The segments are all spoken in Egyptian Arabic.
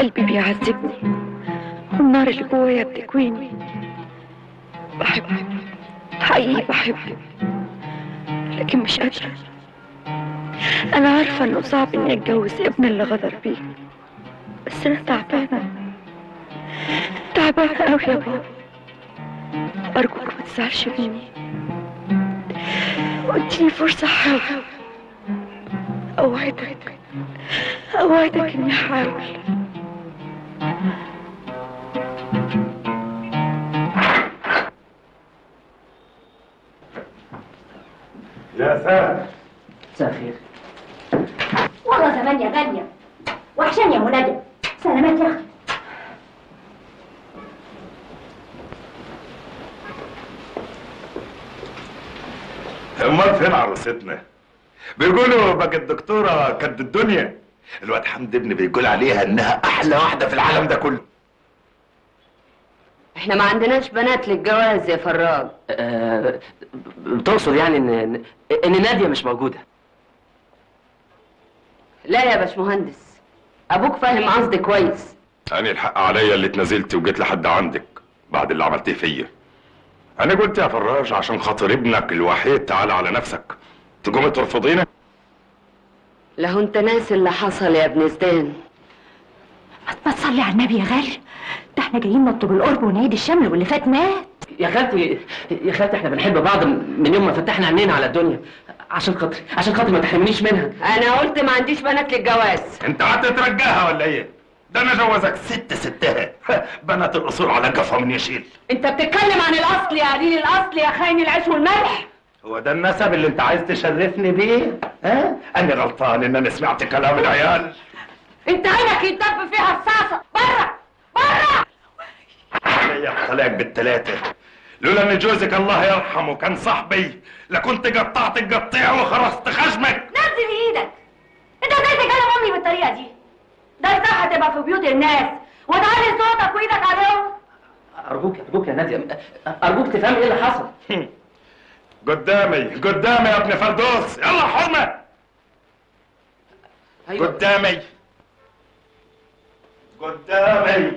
قلبي بيعذبني والنار اللي جوايا بتكويني بحبه حقيقي بحبه لكن مش قادرة أنا عارفة إنه صعب إني أتجوز ابن اللي غدر بيه بس أنا تعبانة تعبانة أوي يا بابا أرجوك ما تزعلش مني واديني فرصة أحاول أوعدك أوعدك إني أحاول يا ساتر مساء الخير والله زمان يا غالية وحشاني يا منى سلامات يا اختي امال فين عروستنا بيقولوا بقى الدكتوره كانت الدنيا الواد حمد ابني بيقول عليها انها احلى واحده في العالم ده كله احنا ما عندناش بنات للجواز يا فراج آه تقصد يعني ان ان إن ناديه مش موجوده لا يا باشمهندس ابوك فاهم قصدي كويس انا الحق عليا اللي اتنازلت وجيت لحد عندك بعد اللي عملتيه فيا انا قلت يا فراج عشان خاطر ابنك الوحيد تعال على نفسك تقوم ترفضينا لهو انت ناسي اللي حصل يا ابن زدان ما تصلي على النبي يا غالي ده احنا جايين نطلب القرب ونعيد الشمل واللي فات مات يا خالتي يا خالتي احنا بنحب بعض من يوم ما فتحنا عينينا على الدنيا عشان خاطري عشان خاطري ما تحرمنيش منها انا قلت ما عنديش بنات للجواز انت قعدت ترجاها ولا ايه ده انا جوزك ست ستها بنات الاصول على قفا من يشيل انت بتتكلم عن الاصل يا قليل الاصل يا خاين العيش والملح هو ده النسب اللي انت عايز تشرفني بيه ها انا غلطان ان انا سمعت كلام العيال انت عينك يدب فيها رصاصه بره بره عليا طلعك بالتلاتة لولا ان جوزك الله يرحمه كان صاحبي لكنت قطعت القطيع وخرست خشمك نزل ايدك انت ازاي تكلم امي بالطريقه دي ده صح تبقى في بيوت الناس وتعلي صوتك وايدك عليهم ارجوك ارجوك يا ناديه ارجوك تفهمي ايه اللي حصل قدامي قدامي يا ابن فردوس يلا حرمة أيوة. قدامي قدامي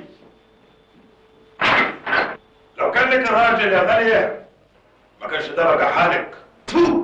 لو كان لك راجل يا غالية ما كانش ده بقى حالك تو